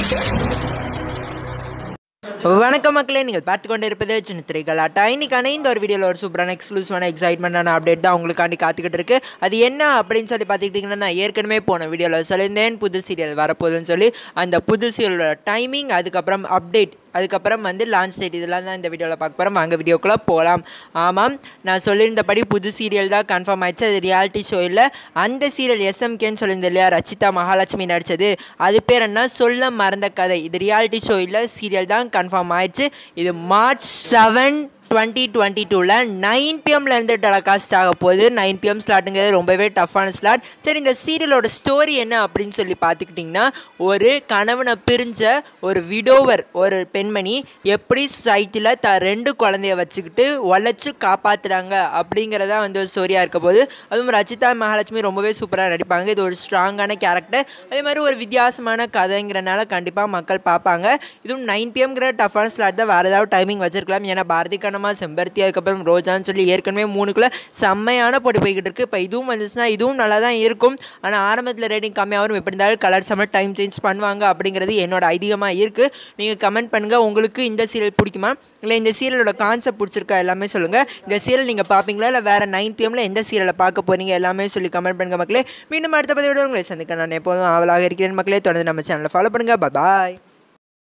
வணக்கம் மக்களே நீங்கள் பார்த்து கொண்டு இருப்பது சின்ன திரைகளாட்டா இன்னைக்கான இந்த ஒரு வீடியோவில் ஒரு சூப்பரான எக்ஸ்க்ளூசிவான எக்ஸைட்மெண்டான அப்டேட் தான் உங்களுக்காண்டி காத்துக்கிட்டு இருக்கு அது என்ன அப்படின்னு சொல்லி பார்த்துக்கிட்டிங்கன்னா நான் ஏற்கனவே போன வீடியோவில் சொல்லியிருந்தேன் புது சீரியல் வரப்போகுதுன்னு சொல்லி அந்த புது சீரியலோட டைமிங் அதுக்கப்புறம் அப்டேட் அதுக்கப்புறம் வந்து லான்ச் டேட் இதெல்லாம் தான் இந்த வீடியோவில் பார்க்க போகிறோம் வாங்க வீடியோக்குள்ளே போகலாம் ஆமாம் நான் சொல்லியிருந்தபடி புது சீரியல் தான் கன்ஃபார்ம் ஆயிடுச்சு அது ரியாலிட்டி ஷோ இல்லை அந்த சீரியல் எஸ்எம்கேன்னு சொல்லியிருந்தேன் இல்லையா ரச்சிதா மகாலட்சுமி நடித்தது அது பேர் என்ன சொல்ல மறந்த கதை இது ரியாலிட்டி ஷோ இல்லை சீரியல் தான் கன்ஃபார்ம் ஆயிடுச்சு இது மார்ச் செவன் டுவெண்ட்டி டுவெண்ட்டி டூவில் நைன் பிஎம்லேருந்து டெலகாஸ்ட் ஆக போகுது நைன் பிஎம் ஸ்லாட்டுங்கிறது ரொம்பவே டஃப்பான ஸ்லாட் சரி இந்த சீரியலோட ஸ்டோரி என்ன அப்படின்னு சொல்லி பார்த்துக்கிட்டிங்கன்னா ஒரு கணவனை பிரிஞ்ச ஒரு விடோவர் ஒரு பெண்மணி எப்படி சொசைட்டியில் த ரெண்டு குழந்தைய வச்சுக்கிட்டு உழைச்சி காப்பாற்றுறாங்க அப்படிங்கிறதா வந்து ஒரு ஸ்டோரியாக இருக்க போது அதுவும் ரச்சிதா மகாலட்சுமி ரொம்பவே சூப்பராக நடிப்பாங்க இது ஒரு ஸ்ட்ராங்கான கேரக்டர் அதே மாதிரி ஒரு வித்தியாசமான கதைங்கிறனால கண்டிப்பாக மக்கள் பார்ப்பாங்க இதுவும் நைன் பிஎம்ங்கிற டஃப்பான ஸ்லாட் தான் வேறு ஏதாவது டைமிங் வச்சிருக்கலாம் ஏன்னா பாரதி கண்ணம்மா செம்பருத்தி அதுக்கப்புறம் ரோஜான்னு சொல்லி ஏற்கனவே மூணுக்குள்ளே செம்மையான போட்டி போய்கிட்டு இருக்கு இப்போ இதுவும் வந்துச்சுன்னா இதுவும் நல்லா தான் இருக்கும் ஆனால் ஆரம்பத்தில் ரேட்டிங் கம்மியாகவும் எப்படி இருந்தாலும் கலர் சம்மர் டைம் சேஞ்ச் பண்ணுவாங்க அப்படிங்கிறது என்னோட ஐதீகமாக இருக்குது நீங்கள் கமெண்ட் பண்ணுங்கள் உங்களுக்கு இந்த சீரியல் பிடிக்குமா இல்லை இந்த சீரியலோட கான்செப்ட் பிடிச்சிருக்கா எல்லாமே சொல்லுங்கள் இந்த சீரியல் நீங்கள் பார்ப்பீங்களா இல்லை வேறு நைன் பிஎம்ல எந்த சீரியலை பார்க்க போறீங்க எல்லாமே சொல்லி கமெண்ட் பண்ணுங்கள் மக்களே மீண்டும் அடுத்த பதிவோட உங்களை சந்திக்க நான் எப்போதும் ஆவலாக இருக்கிறேன் மக்களே தொடர்ந்து நம்ம சேனலை ஃபாலோ பண்ணுங்கள் பாய்